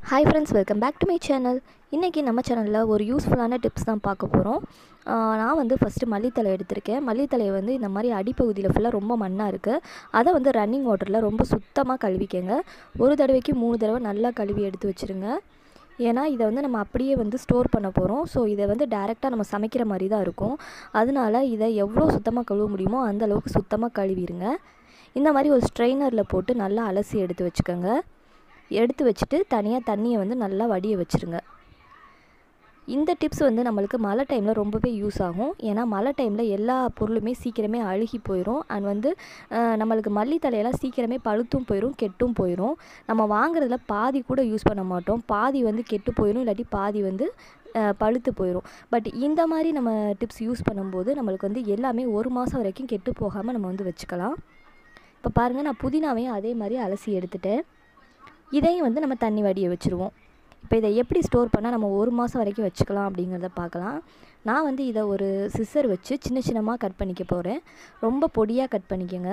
hi friends welcome back to my channel இன்றைக்கி நம்ம சேனலில் ஒரு யூஸ்ஃபுல்லான டிப்ஸ் தான் பார்க்க போகிறோம் நான் வந்து ஃபஸ்ட்டு மல்லித்தலை எடுத்திருக்கேன் மல்லித்தலையை வந்து இந்த மாதிரி அடிப்பகுதியில் ஃபுல்லாக ரொம்ப மண்ணாக இருக்குது அதை வந்து ரன்னிங் வாட்டரில் ரொம்ப சுத்தமாக கழுவிக்கங்க ஒரு தடவைக்கு மூணு தடவை நல்லா கழுவி எடுத்து வச்சுருங்க ஏன்னா இதை வந்து நம்ம அப்படியே வந்து ஸ்டோர் பண்ண போகிறோம் ஸோ இதை வந்து டேரெக்டாக நம்ம சமைக்கிற மாதிரி தான் இருக்கும் அதனால இதை எவ்வளோ சுத்தமாக கழுவ முடியுமோ அந்த அளவுக்கு சுத்தமாக கழுவிடுங்க இந்த மாதிரி ஒரு ஸ்ட்ரெயினரில் போட்டு நல்லா அலசி எடுத்து வச்சுக்கோங்க எடுத்து வச்சுட்டு தனியாக தண்ணியை வந்து நல்லா வடிய வச்சுருங்க இந்த டிப்ஸ் வந்து நம்மளுக்கு மழை டைமில் ரொம்பவே யூஸ் ஆகும் ஏன்னா மழை டைமில் எல்லா பொருளுமே சீக்கிரமே அழுகி போயிடும் அண்ட் வந்து நம்மளுக்கு மல்லித்தலையெல்லாம் சீக்கிரமே பழுத்தும் போயிடும் கெட்டும் போயிடும் நம்ம வாங்குறதுல பாதி கூட யூஸ் பண்ண மாட்டோம் பாதி வந்து கெட்டு போயிடும் இல்லாட்டி பாதி வந்து பழுத்து போயிடும் பட் இந்த மாதிரி நம்ம டிப்ஸ் யூஸ் பண்ணும்போது நம்மளுக்கு வந்து எல்லாமே ஒரு மாதம் வரைக்கும் கெட்டு போகாமல் நம்ம வந்து வச்சுக்கலாம் இப்போ பாருங்கள் நான் புதினாவையும் அதே மாதிரி அலசி எடுத்துட்டேன் இதையும் வந்து நம்ம தண்ணி வடிய வச்சுருவோம் இப்போ இதை எப்படி ஸ்டோர் பண்ணால் நம்ம ஒரு மாதம் வரைக்கும் வச்சுக்கலாம் அப்படிங்கிறத பார்க்கலாம் நான் வந்து இதை ஒரு சிஸ்ஸர் வச்சு சின்ன சின்னமாக கட் பண்ணிக்க போகிறேன் ரொம்ப பொடியாக கட் பண்ணிக்கோங்க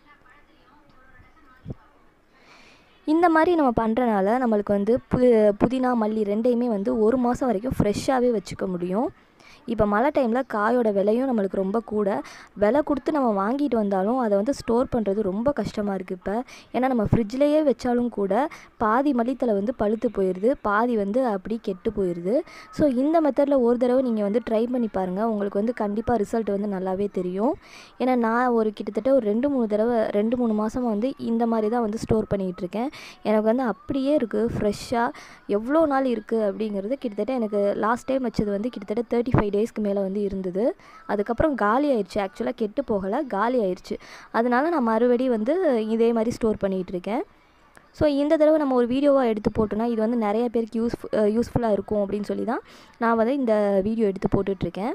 இந்த மாதிரி நம்ம பண்ணுறனால நம்மளுக்கு வந்து பு புதினா மல்லி ரெண்டையுமே வந்து ஒரு மாதம் வரைக்கும் ஃப்ரெஷ்ஷாகவே வச்சுக்க முடியும் இப்போ மழை டைமில் காயோட விலையும் நம்மளுக்கு ரொம்ப கூட விலை கொடுத்து நம்ம வாங்கிட்டு வந்தாலும் அதை வந்து ஸ்டோர் பண்ணுறது ரொம்ப கஷ்டமாக இருக்குது இப்போ ஏன்னா நம்ம ஃப்ரிட்ஜ்லேயே வச்சாலும் கூட பாதி மல்லித்தலை வந்து பழுத்து போயிடுது பாதி வந்து அப்படி கெட்டு போயிடுது ஸோ இந்த மெத்தடில் ஒரு தடவை நீங்கள் வந்து ட்ரை பண்ணி பாருங்கள் உங்களுக்கு வந்து கண்டிப்பாக ரிசல்ட் வந்து நல்லாவே தெரியும் ஏன்னா நான் ஒரு கிட்டத்தட்ட ஒரு ரெண்டு மூணு தடவை ரெண்டு மூணு மாதமாக வந்து இந்த மாதிரி தான் வந்து ஸ்டோர் பண்ணிகிட்டு இருக்கேன் எனக்கு வந்து அப்படியே இருக்குது ஃப்ரெஷ்ஷாக எவ்வளோ நாள் இருக்குது அப்படிங்கிறது கிட்டத்தட்ட எனக்கு லாஸ்ட் டைம் வச்சது வந்து கிட்டத்தட்ட தேர்ட்டி ஃபைவ் டேஸ்க்கு மேலே வந்து இருந்தது அதுக்கப்புறம் காலி ஆயிடுச்சு ஆக்சுவலாக கெட்டு போகலை காலி ஆயிடுச்சு அதனால நான் மறுபடி வந்து இதே மாதிரி ஸ்டோர் பண்ணிகிட்டு இருக்கேன் ஸோ இந்த தடவை நம்ம ஒரு வீடியோவாக எடுத்து போட்டோன்னா இது வந்து நிறைய பேருக்கு யூஸ் யூஸ்ஃபுல்லாக இருக்கும் அப்படின்னு சொல்லி தான் நான் வந்து இந்த வீடியோ எடுத்து போட்டுட்ருக்கேன்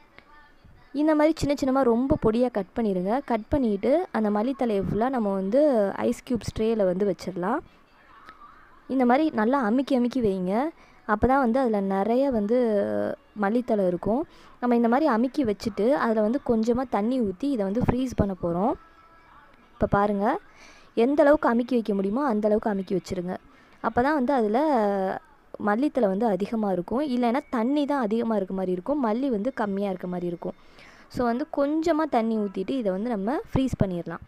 இந்த மாதிரி சின்ன சின்னமாக ரொம்ப பொடியாக கட் பண்ணிடுங்க கட் பண்ணிவிட்டு அந்த மல்லித்தலையை ஃபுல்லாக நம்ம வந்து ஐஸ் க்யூப்ஸ் ட்ரேயில் வந்து வச்சிடலாம் இந்த மாதிரி நல்லா அமுக்கி அமுக்கி வைங்க அப்போ தான் வந்து அதில் நிறைய வந்து மல்லித்தலை இருக்கும் நம்ம இந்த மாதிரி அமுக்கி வச்சுட்டு அதில் வந்து கொஞ்சமாக தண்ணி ஊற்றி இதை வந்து ஃப்ரீஸ் பண்ண போகிறோம் இப்போ பாருங்கள் எந்த அளவுக்கு அமுக்கி வைக்க முடியுமோ அந்த அளவுக்கு அமுக்கி வச்சுருங்க அப்போ தான் வந்து அதில் மல்லித்தலை வந்து அதிகமாக இருக்கும் இல்லைன்னா தண்ணி தான் அதிகமாக இருக்க மாதிரி இருக்கும் மல்லி வந்து கம்மியாக இருக்க மாதிரி இருக்கும் ஸோ வந்து கொஞ்சமாக தண்ணி ஊற்றிட்டு இதை வந்து நம்ம ஃப்ரீஸ் பண்ணிடலாம்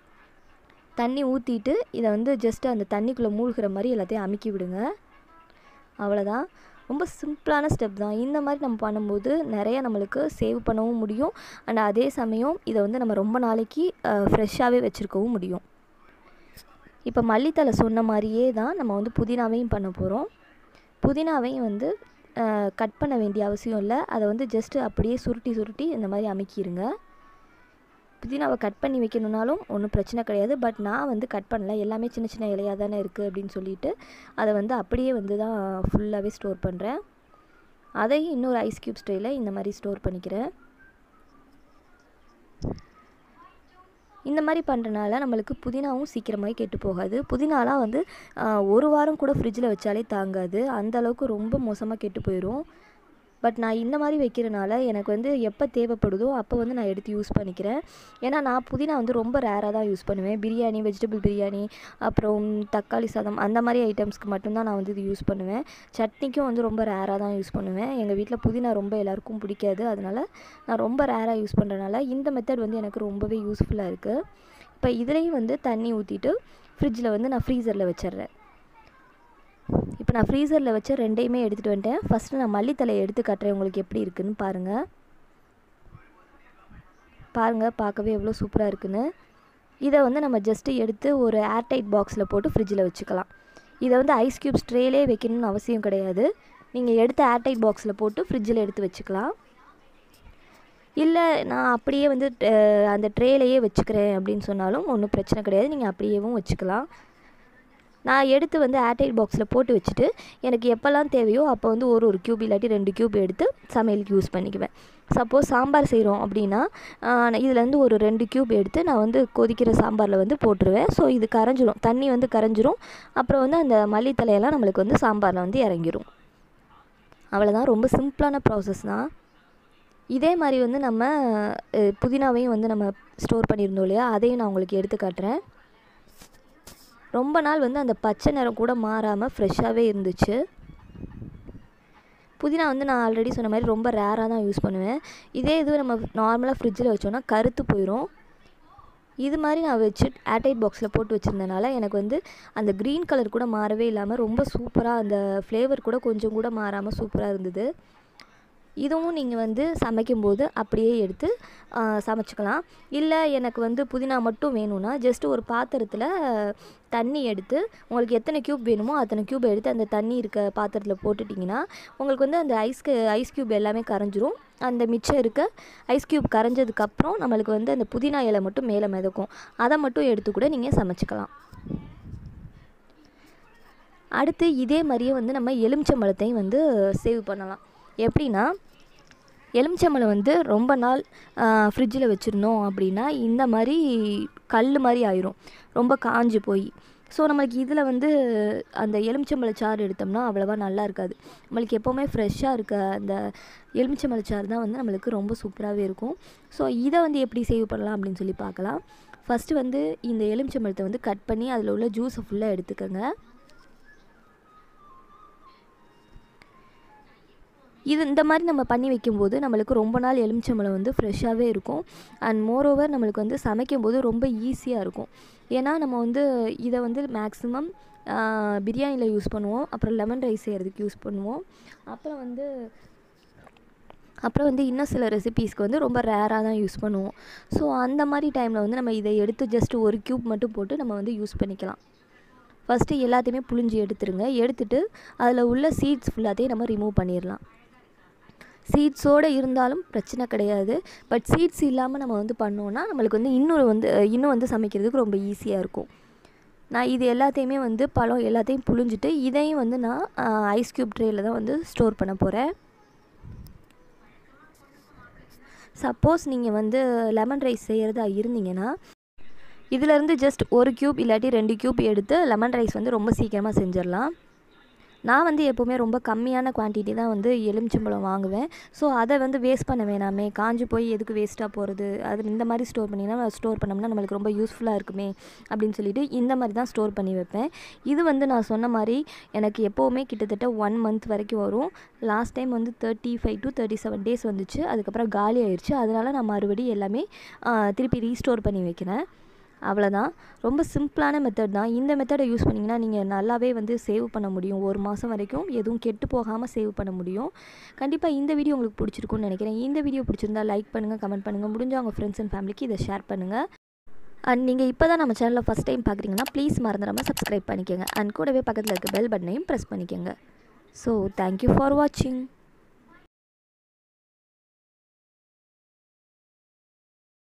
தண்ணி ஊற்றிட்டு இதை வந்து ஜஸ்ட்டு அந்த தண்ணிக்குள்ளே மூழ்கிற மாதிரி எல்லாத்தையும் அமுக்கி விடுங்க அவ்வளோதான் ரொம்ப சிம்பிளான ஸ்டெப் தான் இந்த மாதிரி நம்ம பண்ணும்போது நிறைய நம்மளுக்கு சேவ் பண்ணவும் முடியும் அண்ட் அதே சமயம் இதை வந்து நம்ம ரொம்ப நாளைக்கு ஃப்ரெஷ்ஷாகவே வச்சுருக்கவும் முடியும் இப்போ மல்லித்தலை சொன்ன மாதிரியே தான் நம்ம வந்து புதினாவையும் பண்ண போகிறோம் புதினாவையும் வந்து கட் பண்ண வேண்டிய அவசியம் இல்லை அதை வந்து ஜஸ்ட்டு அப்படியே சுருட்டி சுருட்டி இந்த மாதிரி அமுக்கிடுங்க புதினாவை கட் பண்ணி வைக்கணுன்னாலும் ஒன்றும் பிரச்சனை கிடையாது பட் நான் வந்து கட் பண்ணல எல்லாமே சின்ன சின்ன இலையாக தானே இருக்குது அப்படின்னு சொல்லிட்டு அதை வந்து அப்படியே வந்து தான் ஃபுல்லாகவே ஸ்டோர் பண்ணுறேன் அதையும் இன்னொரு ஐஸ் க்யூப் ஸ்டைலில் இந்த மாதிரி ஸ்டோர் பண்ணிக்கிறேன் இந்த மாதிரி பண்ணுறனால நம்மளுக்கு புதினாவும் சீக்கிரமாகவே கெட்டு போகாது புதினாலாம் வந்து ஒரு வாரம் கூட ஃப்ரிட்ஜில் வச்சாலே தாங்காது அந்த அளவுக்கு ரொம்ப மோசமாக கெட்டு போயிடும் பட் நான் இந்த மாதிரி வைக்கிறனால எனக்கு வந்து எப்போ தேவைப்படுதோ அப்போ வந்து நான் எடுத்து யூஸ் பண்ணிக்கிறேன் ஏன்னா நான் புதினா வந்து ரொம்ப ரேராக தான் யூஸ் பண்ணுவேன் பிரியாணி வெஜிடபிள் பிரியாணி அப்புறம் தக்காளி சாதம் அந்த மாதிரி ஐட்டம்ஸ்க்கு மட்டும்தான் நான் வந்து இது யூஸ் பண்ணுவேன் சட்னிக்கும் வந்து ரொம்ப ரேராக தான் யூஸ் பண்ணுவேன் எங்கள் வீட்டில் புதினா ரொம்ப எல்லாருக்கும் பிடிக்காது அதனால் நான் ரொம்ப ரேராக யூஸ் பண்ணுறனால இந்த மெத்தட் வந்து எனக்கு ரொம்பவே யூஸ்ஃபுல்லாக இருக்குது இப்போ இதுலேயும் வந்து தண்ணி ஊற்றிட்டு ஃப்ரிட்ஜில் வந்து நான் ஃப்ரீசரில் வச்சிடுறேன் இப்போ நான் ஃப்ரீசரில் வச்ச ரெண்டையுமே எடுத்துகிட்டு வந்துட்டேன் ஃபஸ்ட்டு நான் மல்லித்தலையை எடுத்து காட்டுறேன் உங்களுக்கு எப்படி இருக்குதுன்னு பாருங்கள் பாருங்கள் பார்க்கவே எவ்வளோ சூப்பராக இருக்குன்னு இதை வந்து நம்ம ஜஸ்ட்டு எடுத்து ஒரு ஏர்டைட் பாக்ஸில் போட்டு ஃப்ரிட்ஜில் வச்சுக்கலாம் இதை வந்து ஐஸ் க்யூப்ஸ் ட்ரேலே வைக்கணும்னு அவசியம் கிடையாது நீங்கள் எடுத்து ஏர்டைட் பாக்ஸில் போட்டு ஃப்ரிட்ஜில் எடுத்து வச்சுக்கலாம் இல்லை நான் அப்படியே வந்து அந்த ட்ரேலையே வச்சுக்கிறேன் அப்படின்னு சொன்னாலும் ஒன்றும் பிரச்சனை கிடையாது நீங்கள் அப்படியேவும் வச்சுக்கலாம் நான் எடுத்து வந்து ஏர்டைட் பாக்ஸில் போட்டு வச்சுட்டு எனக்கு எப்போல்லாம் தேவையோ அப்போ வந்து ஒரு ஒரு க்யூப் இல்லாட்டி ரெண்டு க்யூப் எடுத்து சமையலுக்கு யூஸ் பண்ணிக்குவேன் சப்போஸ் சாம்பார் செய்கிறோம் அப்படின்னா இதுலேருந்து ஒரு ரெண்டு க்யூப் எடுத்து நான் வந்து கொதிக்கிற சாம்பாரில் வந்து போட்டுருவேன் ஸோ இது கரைஞ்சிரும் தண்ணி வந்து கரைஞ்சிரும் அப்புறம் வந்து அந்த மல்லித்தலையெல்லாம் நம்மளுக்கு வந்து சாம்பாரில் வந்து இறங்கிரும் அவ்வளோதான் ரொம்ப சிம்பிளான ப்ராசஸ் தான் இதே மாதிரி வந்து நம்ம புதினாவையும் வந்து நம்ம ஸ்டோர் பண்ணியிருந்தோம் இல்லையா அதையும் நான் உங்களுக்கு எடுத்து காட்டுறேன் ரொம்ப நாள் வந்து அந்த பச்சை நிறம் கூட மாறாமல் ஃப்ரெஷ்ஷாகவே இருந்துச்சு புதினா வந்து நான் ஆல்ரெடி சொன்ன மாதிரி ரொம்ப ரேராக தான் யூஸ் பண்ணுவேன் இதே இது நம்ம நார்மலாக ஃப்ரிட்ஜில் வச்சோன்னா கருத்து போயிடும் இது மாதிரி நான் வச்சு ஏர்டைட் பாக்ஸில் போட்டு வச்சுருந்தனால எனக்கு வந்து அந்த க்ரீன் கலர் கூட மாறவே இல்லாமல் ரொம்ப சூப்பராக அந்த ஃப்ளேவர் கூட கொஞ்சம் கூட மாறாமல் சூப்பராக இருந்தது இதுவும் நீங்கள் வந்து சமைக்கும்போது அப்படியே எடுத்து சமைச்சிக்கலாம் இல்லை எனக்கு வந்து புதினா மட்டும் வேணும்னா ஜஸ்ட்டு ஒரு பாத்திரத்தில் தண்ணி எடுத்து உங்களுக்கு எத்தனை க்யூப் வேணுமோ அத்தனை க்யூப் எடுத்து அந்த தண்ணி இருக்க பாத்திரத்தில் போட்டுட்டிங்கன்னா உங்களுக்கு வந்து அந்த ஐஸ்க்கு ஐஸ் க்யூப் எல்லாமே கரைஞ்சிரும் அந்த மிச்சம் இருக்க ஐஸ் க்யூப் கரைஞ்சதுக்கப்புறம் நம்மளுக்கு வந்து அந்த புதினா இலை மட்டும் மேலே மிதக்கும் அதை மட்டும் எடுத்து கூட நீங்கள் சமைச்சிக்கலாம் அடுத்து இதே மாதிரியே வந்து நம்ம எலுமிச்சம்பழத்தையும் வந்து சேவ் பண்ணலாம் எப்படின்னா எலுமிச்சம்பழம் வந்து ரொம்ப நாள் ஃப்ரிட்ஜில் வச்சுருந்தோம் அப்படின்னா இந்த மாதிரி கல் மாதிரி ஆயிரும் ரொம்ப காஞ்சு போய் ஸோ நம்மளுக்கு இதில் வந்து அந்த எலுமிச்சம்பழ சாறு எடுத்தோம்னா அவ்வளோவா நல்லா இருக்காது நம்மளுக்கு எப்போவுமே ஃப்ரெஷ்ஷாக இருக்க அந்த எலுமிச்சம்பழ சாறு தான் வந்து நம்மளுக்கு ரொம்ப சூப்பராகவே இருக்கும் ஸோ இதை வந்து எப்படி சேவ் பண்ணலாம் அப்படின்னு சொல்லி பார்க்கலாம் ஃபஸ்ட்டு வந்து இந்த எலுமிச்சம்பழத்தை வந்து கட் பண்ணி அதில் உள்ள ஜூஸை ஃபுல்லாக எடுத்துக்கோங்க இது இந்த மாதிரி நம்ம பண்ணி வைக்கும்போது நம்மளுக்கு ரொம்ப நாள் எலுமிச்சம்பழம் வந்து ஃப்ரெஷ்ஷாகவே இருக்கும் அண்ட் மோரோவர் நம்மளுக்கு வந்து சமைக்கும்போது ரொம்ப ஈஸியாக இருக்கும் ஏன்னா நம்ம வந்து இதை வந்து மேக்ஸிமம் பிரியாணியில் யூஸ் பண்ணுவோம் அப்புறம் லெமன் ரைஸ் செய்கிறதுக்கு யூஸ் பண்ணுவோம் அப்புறம் வந்து அப்புறம் வந்து இன்னும் சில ரெசிபீஸ்க்கு வந்து ரொம்ப ரேராக தான் யூஸ் பண்ணுவோம் ஸோ அந்த மாதிரி டைமில் வந்து நம்ம இதை எடுத்து ஜஸ்ட் ஒரு க்யூப் மட்டும் போட்டு நம்ம வந்து யூஸ் பண்ணிக்கலாம் ஃபஸ்ட்டு எல்லாத்தையுமே புழிஞ்சு எடுத்துருங்க எடுத்துட்டு அதில் உள்ள சீட்ஸ் ஃபுல்லாத்தையும் நம்ம ரிமூவ் பண்ணிடலாம் சீட்ஸோடு இருந்தாலும் பிரச்சனை கிடையாது பட் சீட்ஸ் இல்லாமல் நம்ம வந்து பண்ணோன்னா நம்மளுக்கு வந்து இன்னொரு வந்து இன்னும் வந்து சமைக்கிறதுக்கு ரொம்ப ஈஸியாக இருக்கும் நான் இது எல்லாத்தையுமே வந்து பழம் எல்லாத்தையும் புழிஞ்சிட்டு இதையும் வந்து நான் ஐஸ் க்யூப் ட்ரேயில் தான் வந்து ஸ்டோர் பண்ண போகிறேன் சப்போஸ் நீங்கள் வந்து லெமன் ரைஸ் செய்கிறதா இருந்தீங்கன்னா இதிலேருந்து ஜஸ்ட் ஒரு க்யூப் இல்லாட்டி ரெண்டு க்யூப் எடுத்து லெமன் ரைஸ் வந்து ரொம்ப சீக்கிரமாக செஞ்சிடலாம் நான் வந்து எப்போவுமே ரொம்ப கம்மியான குவான்டிட்டி தான் வந்து எலுமிச்சம்பழம் வாங்குவேன் ஸோ அதை வந்து வேஸ்ட் பண்ண வேணாமே காஞ்சி போய் எதுக்கு வேஸ்ட்டாக போகிறது அது இந்த மாதிரி ஸ்டோர் பண்ணிங்கன்னா ஸ்டோர் பண்ணோம்னா நம்மளுக்கு ரொம்ப யூஸ்ஃபுல்லாக இருக்குமே அப்படின்னு சொல்லிட்டு இந்த மாதிரி தான் ஸ்டோர் பண்ணி வைப்பேன் இது வந்து நான் சொன்ன மாதிரி எனக்கு எப்போவுமே கிட்டத்தட்ட ஒன் மந்த் வரைக்கும் வரும் லாஸ்ட் டைம் வந்து thirty five to thirty seven days வந்துச்சு அதுக்கப்புறம் காலி ஆயிடுச்சு அதனால் நான் மறுபடியும் எல்லாமே திருப்பி ரீஸ்டோர் பண்ணி வைக்கிறேன் அவ்வளோதான் ரொம்ப சிம்பிளான மெத்தட் தான் இந்த மெத்தடை யூஸ் பண்ணிங்கன்னா நீங்கள் நல்லாவே வந்து சேவ் பண்ண முடியும் ஒரு மாதம் வரைக்கும் எதுவும் கெட்டு போகாமல் சேவ் பண்ண முடியும் கண்டிப்பாக இந்த வீடியோ உங்களுக்கு பிடிச்சிருக்கும்னு நினைக்கிறேன் இந்த வீடியோ பிடிச்சிருந்தா லைக் பண்ணுங்கள் கமெண்ட் பண்ணுங்கள் முடிஞ்ச உங்கள் ஃப்ரெண்ட்ஸ் அண்ட் ஃபேமிலிக்கு இதை ஷேர் பண்ணுங்கள் அண்ட் நீங்கள் இப்போ தான் நம்ம சேனலில் ஃபஸ்ட் டைம் பார்க்குறீங்கன்னா ப்ளீஸ் மறந்துடாமல் சப்ஸ்கிரைப் பண்ணிக்கோங்க அண்ட் கூடவே பக்கத்தில் இருக்க பெல் பட்டனையும் ப்ரெஸ் பண்ணிக்கோங்க ஸோ தேங்க்யூ ஃபார் வாட்சிங்